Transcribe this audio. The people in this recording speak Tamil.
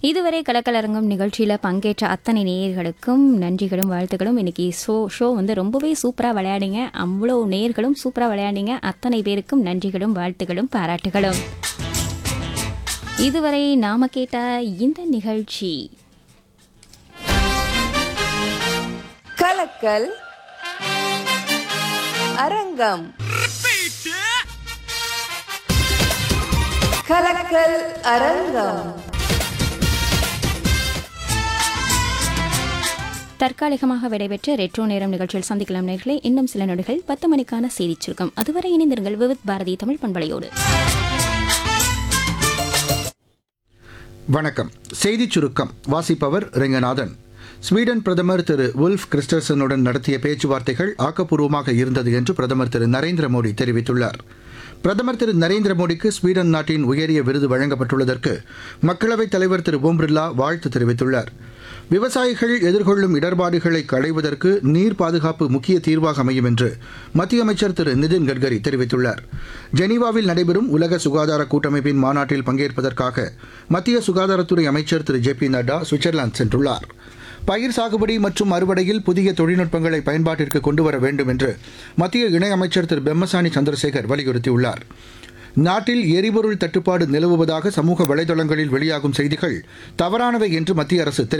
இதுவரை கலக்கலரங்கம் நிகழ்ச்சியில் பங்கேற்ற அத்தனை நேயர்களுக்கும் நன்றிகளும் வாழ்த்துக்களும் இன்னைக்கு ஷோ ஷோ வந்து ரொம்பவே சூப்பராக விளையாடிங்க அவ்வளோ நேயர்களும் சூப்பராக விளையாடிங்க அத்தனை பேருக்கும் நன்றிகளும் வாழ்த்துக்களும் பாராட்டுகளும் இதுவரை நாம கேட்ட இந்த நிகழ்ச்சி கலக்கல் அரங்கம் கலக்கல் அரங்கம் தற்காலிகமாக விடைபெற்ற ரெட்ரோ நேரம் நிகழ்ச்சியில் சந்திக்கலாம் நேர்களை இன்னும் சில நொடிகள் பத்து மணிக்கான செய்திச் சுருக்கம் அதுவரை இணைந்திருங்கள் விவித் பாரதி தமிழ் பண்பலையோடு வணக்கம் செய்திச் சுருக்கம் வாசிப்பவர் ரெங்கநாதன் ஸ்வீடன் பிரதமர் திரு உல்ஃப் கிறிஸ்டர்சனுடன் நடத்திய பேச்சுவார்த்தைகள் ஆக்கப்பூர்வமாக இருந்தது என்று பிரதமர் திரு நரேந்திர மோடி தெரிவித்துள்ளார் பிரதமர் திரு நரேந்திர மோடிக்கு ஸ்வீடன் நாட்டின் உயரிய விருது வழங்கப்பட்டுள்ளதற்கு மக்களவைத் தலைவர் திரு ஓம் பிர்லா வாழ்த்து தெரிவித்துள்ளார் விவசாயிகள் எதிர்கொள்ளும் இடர்பாடுகளை களைவதற்கு நீர் பாதுகாப்பு முக்கிய தீர்வாக அமையும் என்று மத்திய அமைச்சர் திரு நிதின் கட்கரி தெரிவித்துள்ளார் ஜெனீவாவில் நடைபெறும் உலக சுகாதார கூட்டமைப்பின் மாநாட்டில் பங்கேற்பதற்காக மத்திய சுகாதாரத்துறை அமைச்சர் திரு ஜே பி நட்டா சுவிட்சர்லாந்து சென்றுள்ளார் பயிர் சாகுபடி மற்றும் அறுவடையில் புதிய தொழில்நுட்பங்களை பயன்பாட்டிற்கு கொண்டுவர வேண்டும் என்று மத்திய இணையமைச்சர் திரு பெம்மசானி சந்திரசேகர் வலியுறுத்தியுள்ளார் நாட்டில் எரிபொருள் தட்டுப்பாடு நிலவுவதாக சமூக வலைதளங்களில் வெளியாகும் செய்திகள் தவறானவை என்று மத்திய அரசு தெரிவித்துள்ளது